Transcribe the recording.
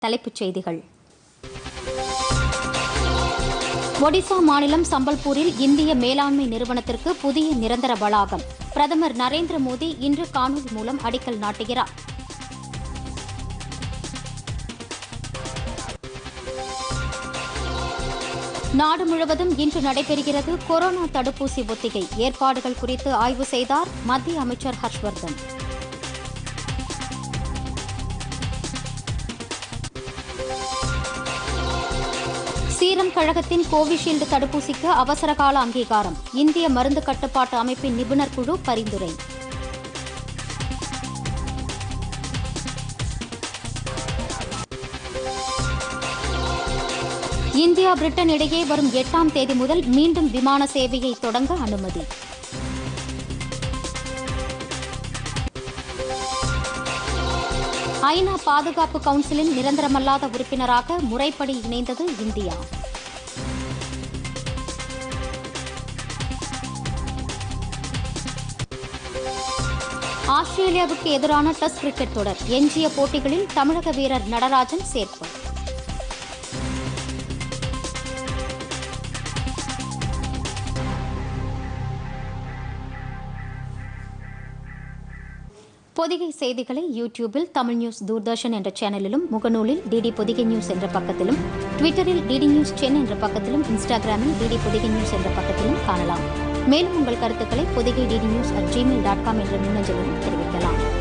தலைப்புச் செய்திகள் ஒடிசா மாநிலம் சம்பல்பூரில் இந்திய மேலாண்மை நிறுவனத்திற்கு புதிய நிரந்தர வளாகம் பிரதமர் நரேந்திர மோடி இன்று காணொலி மூலம் அடிக்கல் நாட்டுகிறார் நாடு முழுவதும் இன்று நடைபெறுகிறது கொரோனா தடுப்பூசி ஒத்திகை ஏற்பாடுகள் குறித்து ஆய்வு செய்தார் மத்திய அமைச்சர் ஹர்ஷ்வர்தன் சீரம் கழகத்தின் கோவிஷீல்டு தடுப்பூசிக்கு அவசரகால அங்கீகாரம் இந்திய மருந்து கட்டுப்பாட்டு அமைப்பின் நிபுணர் குழு பரிந்துரை இந்தியா பிரிட்டன் இடையே வரும் எட்டாம் தேதி முதல் மீண்டும் விமான சேவையை தொடங்க அனுமதி ஐநா பாதுகாப்பு கவுன்சிலின் நிரந்தரமல்லாத உறுப்பினராக முறைப்படி இணைந்தது இந்தியா ஆஸ்திரேலியாவுக்கு எதிரான டெஸ்ட் கிரிக்கெட் தொடர் எஞ்சிய போட்டிகளில் தமிழக வீரர் நடராஜன் சேர்ப்பு பொதிகை செய்திகளை யூடியூபில் தமிழ் நியூஸ் தூர்தர்ஷன் என்ற சேனலிலும் முகநூலில் டிடி பொதிகை நியூஸ் என்ற பக்கத்திலும் ட்விட்டரில் டிடி நியூஸ் சென் என்ற பக்கத்திலும் இன்ஸ்டாகிராமில் டிடி பொதிகை நியூஸ் என்ற பக்கத்திலும் காணலாம் மேலும் உங்கள் கருத்துக்களை Pothigai DD news at Gmail dot com என்ற மின்னஞ்சலிலும் தெரிவிக்கலாம்